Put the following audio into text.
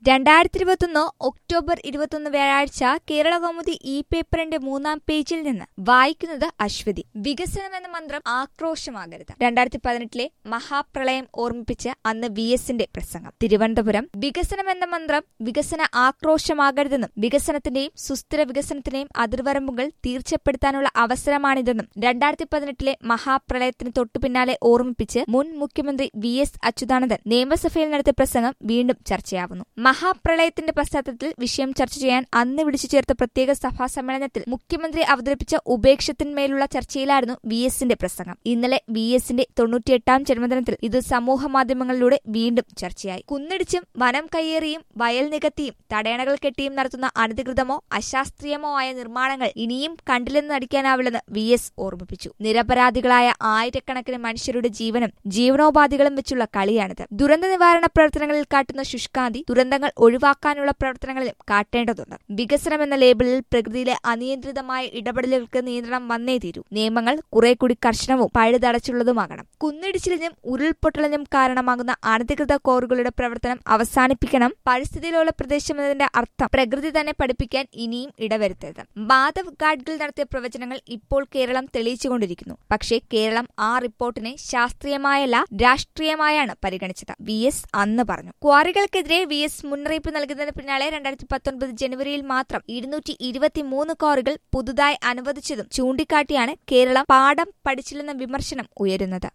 രണ്ടായിരത്തി ഇരുപത്തൊന്ന് ഒക്ടോബർ ഇരുപത്തൊന്ന് വ്യാഴാഴ്ച കേരള കൗമുദി ഇ പേപ്പറിന്റെ മൂന്നാം പേജിൽ നിന്ന് വായിക്കുന്നത് അശ്വതി വികസനം എന്ന മന്ത്രം ആക്രോശമാകരുത് രണ്ടായിരത്തി പതിനെട്ടിലെ മഹാപ്രളയം ഓർമ്മിപ്പിച്ച് അന്ന് വി എസിന്റെ പ്രസംഗം തിരുവനന്തപുരം വികസനം എന്ന മന്ത്രം വികസന ആക്രോശമാകരുതെന്നും വികസനത്തിന്റെയും സുസ്ഥിര വികസനത്തിന്റെയും അതിർവരമ്പുകൾ തീർച്ചപ്പെടുത്താനുള്ള അവസരമാണിതെന്നും രണ്ടായിരത്തി പതിനെട്ടിലെ മഹാപ്രളയത്തിന് തൊട്ടുപിന്നാലെ ഓർമ്മിപ്പിച്ച് മുൻ മുഖ്യമന്ത്രി വി എസ് അച്യുതാനന്ദൻ നിയമസഭയിൽ നടത്തിയ പ്രസംഗം വീണ്ടും ചർച്ചയാവുന്നു മഹാപ്രളയത്തിന്റെ പശ്ചാത്തലത്തിൽ വിഷയം ചർച്ച ചെയ്യാൻ അന്ന് വിളിച്ചു ചേർത്ത പ്രത്യേക സഭാ സമ്മേളനത്തിൽ മുഖ്യമന്ത്രി അവതരിപ്പിച്ച ഉപേക്ഷത്തിന്മേലുള്ള ചർച്ചയിലായിരുന്നു വി എസിന്റെ പ്രസംഗം ഇന്നലെ വി എസിന്റെ തൊണ്ണൂറ്റിയെട്ടാം ജന്മദിനത്തിൽ ഇത് സമൂഹ മാധ്യമങ്ങളിലൂടെ വീണ്ടും ചർച്ചയായി കുന്നിടിച്ചും വനം കയ്യേറിയും വയൽ നികത്തിയും തടയണകൾ കെട്ടിയും നടത്തുന്ന അനധികൃതമോ അശാസ്ത്രീയമോ ആയ നിർമ്മാണങ്ങൾ ഇനിയും കണ്ടില്ലെന്ന് നടിക്കാനാവില്ലെന്ന് വി എസ് ഓർമ്മിപ്പിച്ചു നിരപരാധികളായ ആയിരക്കണക്കിന് മനുഷ്യരുടെ ജീവനും ജീവനോപാധികളും വെച്ചുള്ള കളിയാണിത് ദുരന്ത നിവാരണ പ്രവർത്തനങ്ങളിൽ കാട്ടുന്ന ശുഷ്കാന്തി ദുരന്തങ്ങൾ ഒഴിവാക്കാനുള്ള പ്രവർത്തനങ്ങളിലും കാട്ടേണ്ടതുണ്ട് വികസനം എന്ന ലേബലിൽ പ്രകൃതിയിലെ അനിയന്ത്രിതമായ ഇടപെടലുകൾക്ക് നിയന്ത്രണം വന്നേ തീരൂ നിയമങ്ങൾ കുറെ കൂടി കർശനവും പഴുതടച്ചുള്ളതുമാകണം കുന്നിടിച്ചിലിനും ഉരുൾപൊട്ടലിനും കാരണമാകുന്ന അനധികൃത കോറുകളുടെ പ്രവർത്തനം അവസാനിപ്പിക്കണം പരിസ്ഥിതിയിലുള്ള പ്രദേശം എന്നതിന്റെ അർത്ഥം പ്രകൃതി തന്നെ പഠിപ്പിക്കാൻ ഇനിയും ഇടവരുത്തരുത് മാധവ് ഗാഡ്ഗിൽ നടത്തിയ പ്രവചനങ്ങൾ ഇപ്പോൾ കേരളം തെളിയിച്ചുകൊണ്ടിരിക്കുന്നു പക്ഷേ കേരളം ആ റിപ്പോർട്ടിനെ ശാസ്ത്രീയമായല്ല രാഷ്ട്രീയമായാണ് പരിഗണിച്ചത് വി എസ് അന്ന് പറഞ്ഞു ക്വാറികൾക്കെതിരെ വി എസ് മുന്നറിയിപ്പ് നൽകുന്നതിന് പിന്നാലെ രണ്ടായിരത്തി പത്തൊൻപത് ജനുവരിയിൽ മാത്രം ഇരുന്നൂറ്റി ഇരുപത്തിമൂന്ന് ക്വാറികൾ പുതുതായി അനുവദിച്ചതും ചൂണ്ടിക്കാട്ടിയാണ് കേരളം പാഠം പഠിച്ചില്ലെന്ന വിമർശനം ഉയരുന്നത്